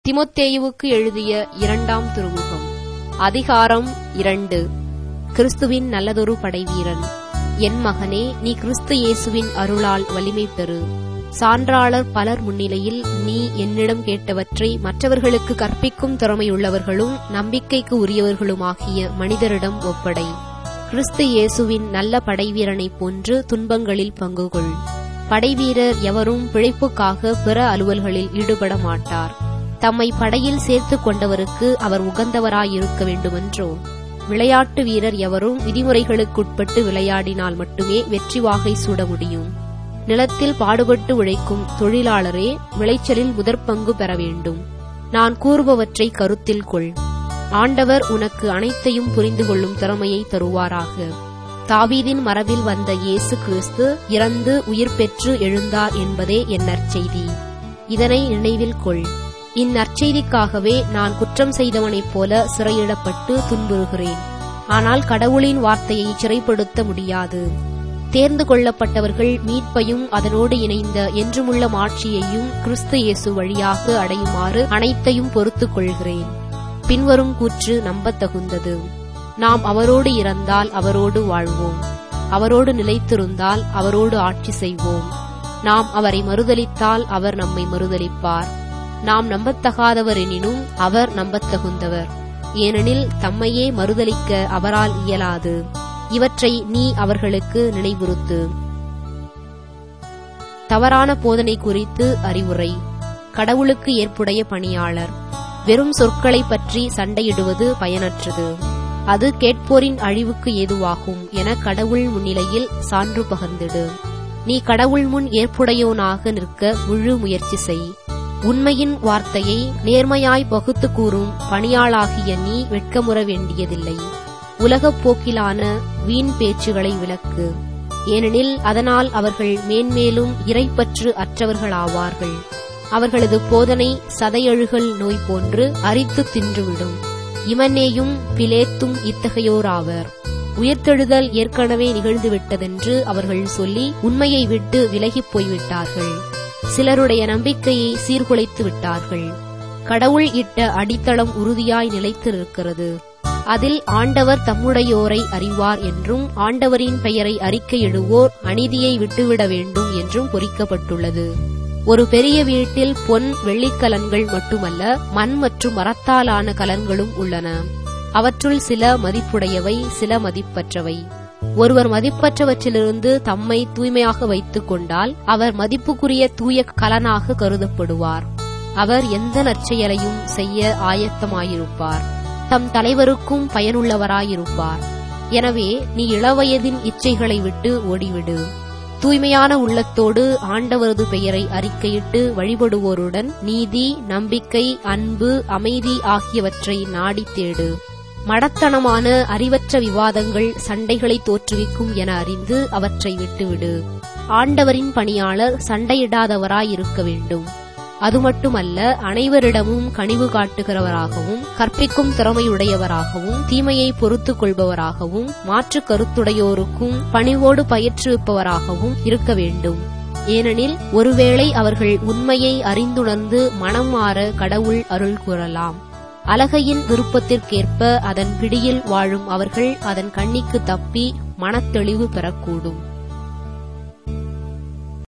திமோத்தேயுவுக்கு எழுதிய இரண்டாம் திருமுகம் அதிகாரம் இரண்டு கிறிஸ்துவின் நல்லதொரு படைவீரன் என் மகனே நீ கிறிஸ்து இயேசுவின் அருளால் வலிமை பெறு சான்றாளர் பலர் முன்னிலையில் நீ என்னிடம் கேட்டவற்றை மற்றவர்களுக்கு கற்பிக்கும் திறமையுள்ளவர்களும் நம்பிக்கைக்கு உரியவர்களுமாகிய மனிதரிடம் ஒப்படை கிறிஸ்து இயேசுவின் நல்ல படைவீரனைப் போன்று துன்பங்களில் பங்கு கொள் படைவீரர் எவரும் பிழைப்புக்காக பிற அலுவல்களில் ஈடுபட மாட்டார் தம்மை படையில் சேர்த்துக் கொண்டவருக்கு அவர் உகந்தவராயிருக்க வேண்டுமென்றோ விளையாட்டு வீரர் எவரும் விதிமுறைகளுக்குட்பட்டு விளையாடினால் மட்டுமே வெற்றி வாகை சூட முடியும் நிலத்தில் பாடுபட்டு உழைக்கும் தொழிலாளரே விளைச்சலில் முதற்பங்கு பெற வேண்டும் நான் கூறுபவற்றை கருத்தில் கொள் ஆண்டவர் உனக்கு அனைத்தையும் புரிந்து கொள்ளும் திறமையை தருவாராக தாவீதின் மரபில் வந்த இயேசு கிறிஸ்து இறந்து உயிர் பெற்று எழுந்தார் என்பதே என் நற்செய்தி இதனை நினைவில் கொள் இந்நற்செய்திக்காகவே நான் குற்றம் செய்தவனைப் போல சிறையிடப்பட்டு துன்புறுகிறேன் ஆனால் கடவுளின் வார்த்தையை சிறைப்படுத்த முடியாது தேர்ந்து கொள்ளப்பட்டவர்கள் மீட்பையும் அதனோடு இணைந்த என்றுமுள்ள மாட்சியையும் கிறிஸ்து இயேசு வழியாக அடையுமாறு அனைத்தையும் பொறுத்துக் கொள்கிறேன் பின்வரும் கூற்று நம்பத்தகுந்தது நாம் அவரோடு இறந்தால் அவரோடு வாழ்வோம் அவரோடு நிலைத்திருந்தால் அவரோடு ஆட்சி செய்வோம் நாம் அவரை மறுதலித்தால் அவர் நம்மை மறுதலிப்பார் நாம் நம்பத்தகாதவர் எனினும் அவர் நம்பத்தகுந்தவர் ஏனெனில் தம்மையே மறுதலிக்க அவரால் இயலாது இவற்றை நீ அவர்களுக்கு நினைவுறுத்து தவறான போதனை குறித்து அறிவுரை கடவுளுக்கு ஏற்புடைய பணியாளர் வெறும் சொற்களை பற்றி சண்டையிடுவது பயனற்றது அது கேட்போரின் அழிவுக்கு ஏதுவாகும் என கடவுள் முன்னிலையில் சான்று பகர்ந்திடு நீ கடவுள் முன் ஏற்புடையோனாக நிற்க முழு முயற்சி செய் உண்மையின் வார்த்தையை நேர்மையாய் பகுத்து கூறும் பணியாளாகிய நீ வெட்கமுற வேண்டியதில்லை உலகப் போக்கிலான வீண் பேச்சுகளை விலக்கு ஏனெனில் அதனால் அவர்கள் மேன்மேலும் இறைப்பற்று அற்றவர்களாவார்கள் அவர்களது போதனை சதையழுகல் நோய் போன்று அரித்து தின்றுவிடும் இமனேயும் பிலேத்தும் இத்தகையோராவர் உயிர்த்தெழுதல் ஏற்கனவே நிகழ்ந்துவிட்டதென்று அவர்கள் சொல்லி உண்மையை விட்டு விலகிப் போய்விட்டார்கள் சிலருடைய நம்பிக்கையை சீர்குலைத்து விட்டார்கள் கடவுள் இட்ட அடித்தளம் உறுதியாய் நிலைத்து நிற்கிறது அதில் ஆண்டவர் தம்முடையோரை அறிவார் என்றும் ஆண்டவரின் பெயரை அறிக்கையிடுவோர் அநீதியை விட்டுவிட வேண்டும் என்றும் பொறிக்கப்பட்டுள்ளது ஒரு பெரிய வீட்டில் பொன் வெள்ளிக்கலன்கள் மட்டுமல்ல மண் மற்றும் மரத்தாலான கலன்களும் உள்ளன அவற்றுள் சில மதிப்புடையவை சில மதிப்பற்றவை ஒருவர் மதிப்பற்றவற்றிலிருந்து தம்மை தூய்மையாக வைத்துக் கொண்டால் அவர் மதிப்புக்குரிய தூய கலனாக கருதப்படுவார் அவர் எந்த நற்செயலையும் செய்ய ஆயத்தமாயிருப்பார் தம் தலைவருக்கும் பயனுள்ளவராயிருப்பார் எனவே நீ இளவயதின் இச்சைகளை விட்டு ஓடிவிடு தூய்மையான உள்ளத்தோடு ஆண்டவரது பெயரை அறிக்கையிட்டு வழிபடுவோருடன் நீதி நம்பிக்கை அன்பு அமைதி ஆகியவற்றை நாடித் தேடு மடத்தனமான அறிவற்ற விவாதங்கள் சண்டைகளை தோற்றுவிக்கும் என அறிந்து அவற்றை விட்டுவிடு ஆண்டவரின் பணியாளர் சண்டையிடாதவராயிருக்க வேண்டும் அது மட்டுமல்ல அனைவரிடமும் கனிவு காட்டுகிறவராகவும் கற்பிக்கும் திறமையுடையவராகவும் தீமையை பொறுத்துக் கொள்பவராகவும் மாற்று கருத்துடையோருக்கும் பணிவோடு பயிற்றுவிப்பவராகவும் இருக்க வேண்டும் ஏனெனில் ஒருவேளை அவர்கள் உண்மையை அறிந்துணர்ந்து மனம் மாற கடவுள் அருள் கூறலாம் அலகையின் விருப்பத்திற்கேற்ப அதன் பிடியில் வாழும் அவர்கள் அதன் கண்ணிக்கு தப்பி மனத்தெளிவு பெறக்கூடும்